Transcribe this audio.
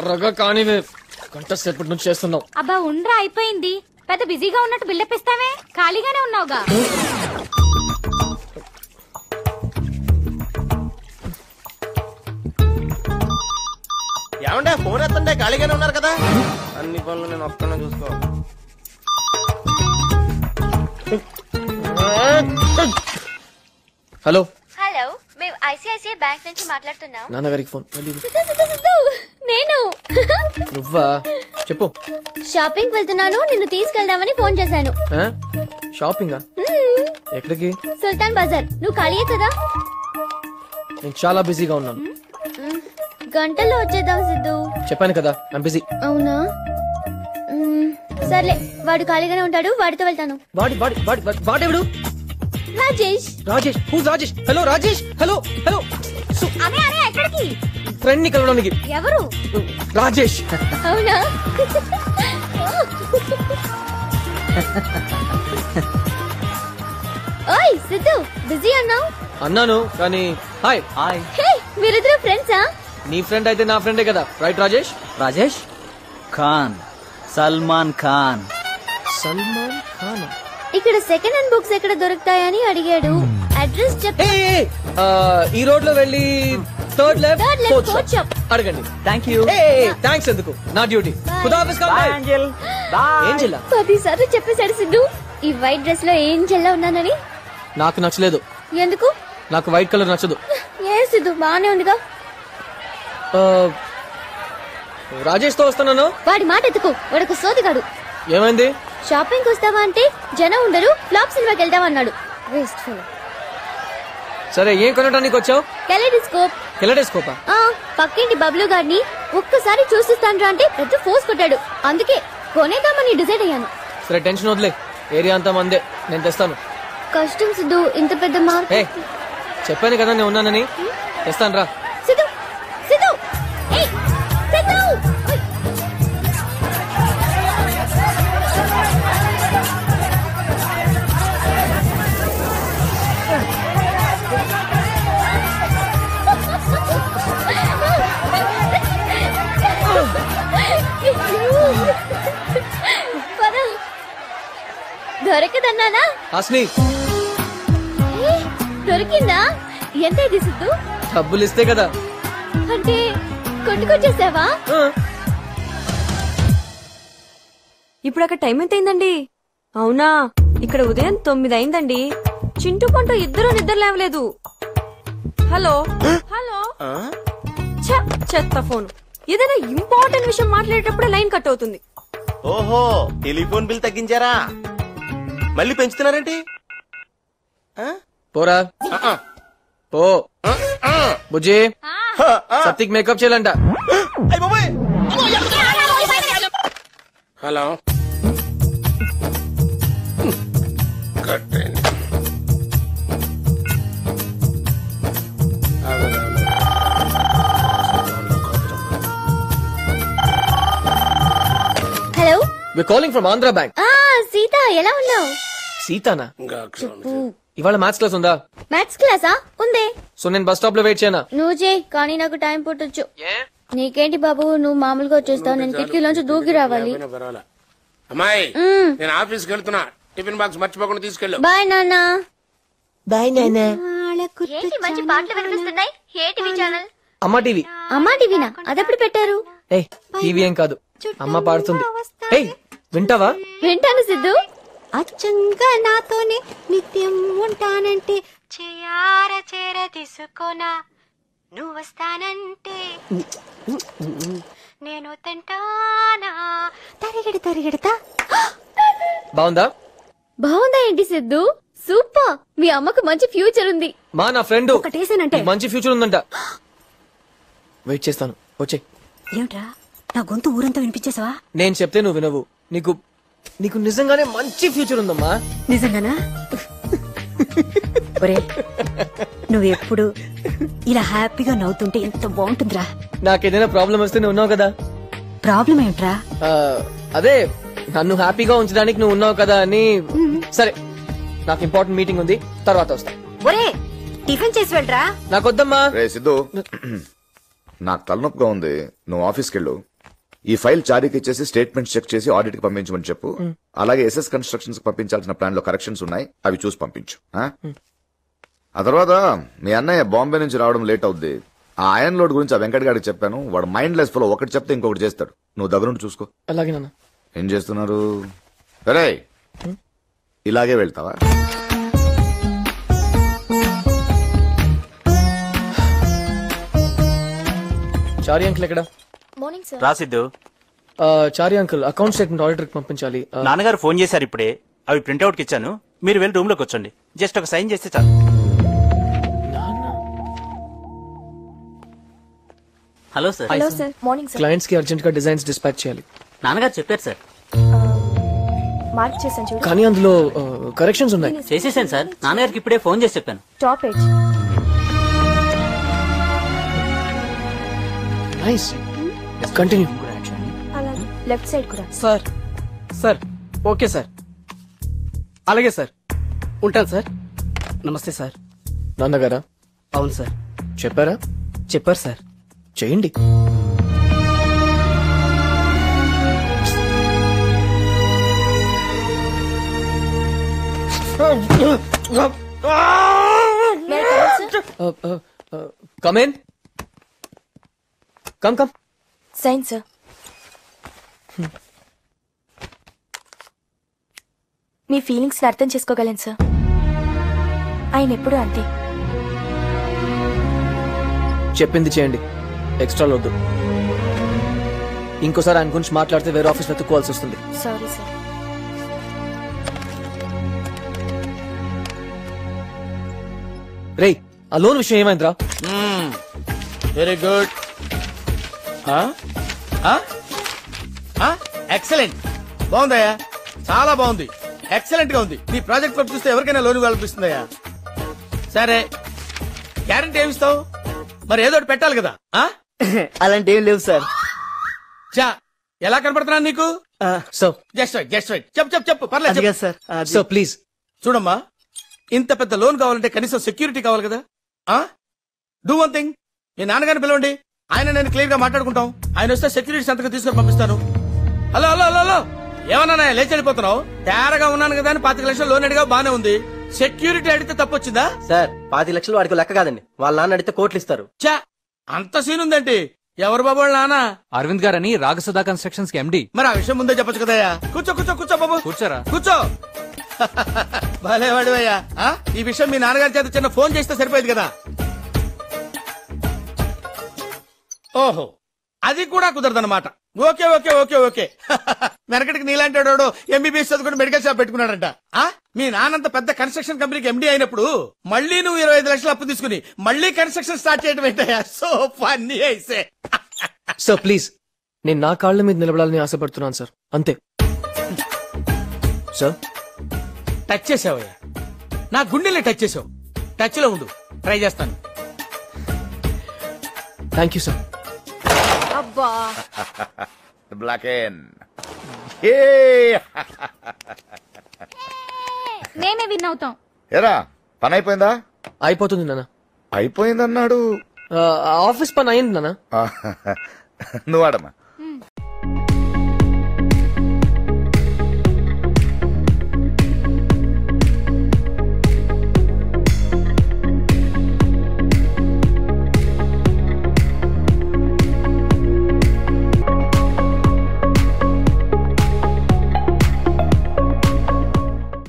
త్వరగా కానివే గంట సేపటి నుంచి చేస్తున్నావు అబ్బా ఉండ్రా అయిపోయింది పెద్ద బిజీగా ఉన్నట్టు బిల్డప్ ఇస్తావే ఖాళీగానే ఉన్నావుగా ఏమంటే ఫోన్ ఎత్తంటే ఖాళీగానే ఉన్నారు కదా అన్ని పనులు నేను ఒక్కనే చూసుకో హలో హలో మేము ఐసిఐసిఐ బ్యాంక్ నుంచి మాట్లాడుతున్నాం నాన్నగారికి ఫోన్ మళ్ళీ ఇవ్వు. నేను నువ్వా చెప్పు షాపింగ్ వెళ్తున్నాను నిన్ను తీసుకెళ్దామని ఫోన్ చేశాను ఆ? షాపింగా ఎక్కడికి సుల్తాన్ బజార్ నువ్వు ఖాళీయే కదా నేను చాలా బిజీగా ఉన్నాను గంటల్లో వచ్చేద్దాం సిద్ధు చెప్పాను కదా ఐమ్ బిజీ అవునా మ్మ్, సర్లే వాడు ఖాళీగానే ఉంటాడు వాడితో వెళ్తాను వాడి వాడి వాడి వాడి- వాడెవడు Rajesh Rajesh who's Rajesh hello Rajesh hello hello అనే అనే ఎక్కడికి ఫ్రెండ్ ని కలవడానికి ఎవరు రాజేష్ అవునా ఓయ్ సిద్ధు బిజీ అన్నావు అన్నాను కానీ హాయ్ హాయ్ హే మీరిద్దరు ఫ్రెండ్సా నీ ఫ్రెండ్ అయితే నా ఫ్రెండే కదా రైట్ రాజేష్ రాజేష్ ఖాన్ సల్మాన్ ఖాన్ సల్మాన్ ఖాన్ ఇక్కడ సెకండ్ హ్యాండ్ బుక్స్ ఎక్కడ దొరుకుతాయని అడిగాడు అడ్రస్ చెప్ ఈ రోడ్ లో వెళ్ళి third left Third left, fourth shop. అడగండి థ్యాంక్ యూ థ్యాంక్స్ ఎందుకు నా డ్యూటీ ఖుదాఫిస్ బాయ్ ఏంజల్ బాయ్ ఏం చెల్లా పదిసార్లు చెప్పేశాడు సిద్ధు ఈ వైట్ డ్రెస్ లో ఏం చెల్లా ఉన్నానని నాకు నచ్చలేదు ఎందుకు నాకు వైట్ కలర్ నచ్చదు ఏ సిద్ధు బానే ఉందిగా ఆ, రాజేష్ తో వస్తున్నాను వాడి మాట ఎత్తుకు వాడొక సోదిగాడు ఏమైంది షాపింగ్ వస్తావా అంటే జనం ఉండరు ఫ్లాప్ సినిమాకి వెళ్దామన్నాడు వేస్ట్ ఫెలో సరే ఏం కొనడానికి వచ్చావు కెలెడిస్కోప్ కెలడేసుకోపా ఆ పక్కింటి బబ్లు గారిని ఒక్కసారి చూసిస్తాను అంటే పెద్ద ఫోర్స్ కొట్టాడు అందుకే కొనేద్దామని డిసైడ్ అయ్యాను సరే టెన్షన్ వదిలే ఏరియా అంతా మందే నేను తెస్తాను కష్టం సిద్ధు ఇంత పెద్ద మార్క్ ఏ చెప్పాను కదా నేను ఉన్నానని తెస్తాను రా సిద్ధు సిద్ధు ఏయ్ సిద్ధు ఓయ్. పద. దొరకదన్నానా హాస్ని ఏ, దొరికిందా ఎంత ఇది సిద్ధు డబ్బులు ఇస్తే కదా అంటే కొట్టుకొచ్చేసావా ఆ, ఇప్పుడు అక్కడ టైం ఎంత అయిందండి అవునా ఇక్కడ ఉదయం తొమ్మిది అయిందండి చింటూ పంట ఇద్దరు నిద్ర లేవలేదు హలో హలో ఛ, చెత్త ఫోన్ ఏదైనా ఇంపార్టెంట్ విషయం మాట్లాడేటప్పుడే లైన్ కట్ అవుతుంది ఓహో టెలిఫోన్ బిల్ తగ్గించారా మళ్ళీ పెంచుతున్నారేంటి ఆ? పోరా ఆ, ఆ. పో ఆ, ఆ. బుజ్జి హ, ఆ. సత్తికి మేకప్ చేయాలంట అయ్ బాబోయ్. హలో కట్టండి hello we calling from Andhra bank ఆ సీత ఎలా ఉన్నావు సీతానా ఇంకా అక్షరం ఇవాళ మ్యాథ్స్ క్లాస్ ఉందా మ్యాథ్స్ క్లాసా ఉందే సో నేను బస్ స్టాప్ లో వెయిట్ చేయనా నువ్వు చేయి కానీ నాకు టైం పుట్టొచ్చు నీకేంటి బాబు నువ్వు మామూలుగా వచ్చేస్తావు నేను కిటికీలోంచి దూకి రావాలి అయినా పర్వాలే అమ్మాయి మ్మ్. నేను ఆఫీస్కి వెళ్తున్నా టిఫిన్ బాక్స్ మర్చిపోకుండా తీసుకెళ్ళు బాయ్ నాన్న ఏంటి మంచి పాటలు వినిపిస్తున్నాయి ఏ టీవీ ఛానల్ అమ్మ టీవీ అమ్మా టీవీనా అదెప్పుడు పెట్టారు ఏయ్ టీవీ ఏం కాదు అమ్మ పాడుతుంది ఏయ్ వింటావా వింటాను సిద్ధు అచ్చంగా నాతోనే నిత్యం ఉంటానంటే చేయార చేర తీసుకోనా నువ్వు వస్తానంటే నేను తింటానా తరిగిడి తరిగిడతా బాగుందా బాగుందా ఏంటి సిద్ధు సూపర్ మీ అమ్మకు మంచి ఫ్యూచర్ ఉంది మా నా ఫ్రెండ్ ఒకటేసానంటే మంచి ఫ్యూచర్ ఉందంట వెయిట్ చేస్తాను వచ్చే ఏమిట్రా నా గొంతు ఊరంతా వినిపించేసావా నేను చెప్తే నువ్వు వినవు నీకు నీకు నిజంగానే మంచి ఫ్యూచర్ ఉందమ్మా నిజంగానా ఒరే నువ్వు ఎప్పుడు ఇలా హ్యాపీగా నవ్వుతుంటే ఎంత బాగుంటుందిరా నాకేదైనా ప్రాబ్లం వస్తే నువ్వు ఉన్నావు కదా ప్రాబ్లం ఏమిట్రా ఆ, అదే నన్ను హ్యాపీగా ఉంచడానికి నువ్వు ఉన్నావు కదా అని సరే నాకు ఇంపార్టెంట్ మీటింగ్ ఉంది తర్వాత వస్తా ఒరే టిఫిన్ చేసి వెళ్ళరా నాకు వద్దమ్మా రే సిద్ధు నాకు తలనొప్పిగా ఉంది నువ్వు ఆఫీస్కి వెళ్ళు ఈ ఫైల్ చారీకి ఇచ్చేసి స్టేట్మెంట్స్ చెక్ చేసి ఆడిట్ కి పంపించమని చెప్పు అలాగే ఎస్ఎస్ కన్స్ట్రక్షన్స్ కి పంపించాల్సిన ప్లాన్ లో కరెక్షన్స్ ఉన్నాయి అవి చూసి పంపించు ఆ? ఆ తర్వాత మీ అన్నయ్య బాంబే నుంచి రావడం లేట్ అవుద్ది ఆ ఐరన్ లోడ్ గురించి ఆ వెంకట్ గారికి చెప్పాను వాడు మైండ్ లెస్ ఫలో ఒకటి చెప్తే ఇంకొకటి చేస్తాడు నువ్వు దగ్గరుండి చూసుకో అలాగే నాన్న ఏం చేస్తున్నారు సరే ఇలాగే వెళ్తావా చారి అంకుల్ ఎక్కడ మార్నింగ్ సార్ రాసిద్దు ఆ, Chari uncle account statement auditor కి పంపించాలి ఆ, నాన్నగారు ఫోన్ చేశారు ఇప్పుడే అవి ప్రింట్అవుట్ కి ఇచ్చాను మీరు వెళ్ళి రూమ్ లోకి వచ్చండి జస్ట్ ఒక సైన్ చేస్తే చాలు hello sir hello sir morning sir clients కి అర్జెంట్ గా డిజైన్స్ డిస్పాచ్ చేయాలి నాన్నగారు చెప్పారు సార్ మార్క్ చేశాను చూడు కానీ అందులో కరెక్షన్స్ ఉన్నాయి చేసేసాను సార్ నాన్నగారికి ఇప్పుడే ఫోన్ చేసి చెప్పాను టాప్ ఎడ్జ్ నైస్ కంటిన్యూ అలాగే లెఫ్ట్ సైడ్ కూడా సార్ సార్ ఓకే సార్ అలాగే సార్ ఉంటాను సార్ నమస్తే సార్ నాన్నగారా అవును సార్ చెప్పారా చెప్పారు సార్ చేయండి come on come come sign sir మీ ఫీలింగ్స్ అర్థం చేసుకోగలను సార్ ఆయన ఎప్పుడు అంతే చెప్పింది చేయండి ఎక్స్ట్రా వద్దు ఇంకోసారి ఆయన గురించి మాట్లాడితే వేరే ఆఫీస్ వెతుక్కోవాల్సి వస్తుంది సారీ సార్ రేయ్ ఆ లోన్ విషయం ఏమైందిరా వెరీ గుడ్ ఎక్సలెంట్ బాగుందయ్యా చాలా బాగుంది ఎక్సలెంట్ గా ఉంది నీ ప్రాజెక్ట్ వర్క్ చూస్తే ఎవరికైనా లోన్ కల్పిస్తుందయ్యా సరే గ్యారంటీ ఏమిస్తావు మరి ఏదో ఒకటి పెట్టాలి కదా ఆ? అలాంటి ఏం లేవు సార్ చా ఎలా కనపడుతున్నాను నీకు so just right just right చెప్పు చెప్పు చెప్పు పర్లేదు చెప్పు. సార్ సో ప్లీజ్ చూడమ్మా ఇంత పెద్ద లోన్ కావాలంటే కనీసం సెక్యూరిటీ కావాలి కదా ఆ డూ వన్ థింగ్ మీ నాన్నగారిని పిలవండి ఆయన నేను క్లియర్ గా మాట్లాడుకుంటాం ఆయన వస్తే సెక్యూరిటీ సంతకం తీసుకొని పంపిస్తాను హలో హలో హలో హలో ఏమన్నా లేచి వెళ్ళిపోతున్నావు తేరగా ఉన్నాను కదా అని పాతిక లక్షలు లోన్ అడిగా బానే ఉంది సెక్యూరిటీ అడిగితే తప్పొచ్చిందా సార్ పాతి లక్షలు వాడికి లెక్క కాదండి వాళ్ళ నాన్న అడిగితే కోట్లు ఇస్తారు చా అంత సీన్ ఉందండి ఎవరు బాబు వాళ్ళ నాన్న అరవింద్ గారని రాగసుధా కన్స్ట్రక్షన్స్ కి ఎండి మరి ఆ విషయం ముందే చెప్పొచ్చు కదయ్యా కూర్చో కూర్చో కూర్చో బాబు కూర్చోరా కూర్చో భలే వాడివయ్యా ఆ? ఈ విషయం మీ నాన్నగారి చేత చిన్న ఫోన్ చేస్తే సరిపోయేది కదా ఓహో అది కూడా కుదరదన్నమాట ఓకే ఓకే ఓకే ఓకే వెనకటికి నీలాంటి వాడు ఎంబీబీఎస్ చదువుకుని మెడికల్ షాప్ పెట్టుకున్నాడంట ఆ? మీ నాన్నంత పెద్ద కన్స్ట్రక్షన్ కంపెనీకి ఎండి అయినప్పుడు మళ్ళీ నువ్వు ఇరవై ఐదు లక్షలు అప్పు తీసుకుని మళ్ళీ కన్స్ట్రక్షన్ స్టార్ట్ చేయడం ఏంటయ్యా సో ఫన్నీ అయితే సో ప్లీజ్ నేను నా కాళ్ళ మీద నిలబడాలని ఆశపడుతున్నాను సార్ అంతే సార్ టచ్ చేసావయ్యా నా గుండెల్ని టచ్ చేసావు టచ్ లో ఉండు ట్రై చేస్తాను థ్యాంక్ యూ సార్ అబ్బా బ్లాక్ ఎన్ మేమే విన్ అవుతాం ఎరా పని అయిపోయిందా అయిపోతుంది నాన్న అయిపోయిందన్నాడు ఆ, ఆఫీస్ పని అయింది నాన్న ఆ, నువ్వు ఆడమ్మా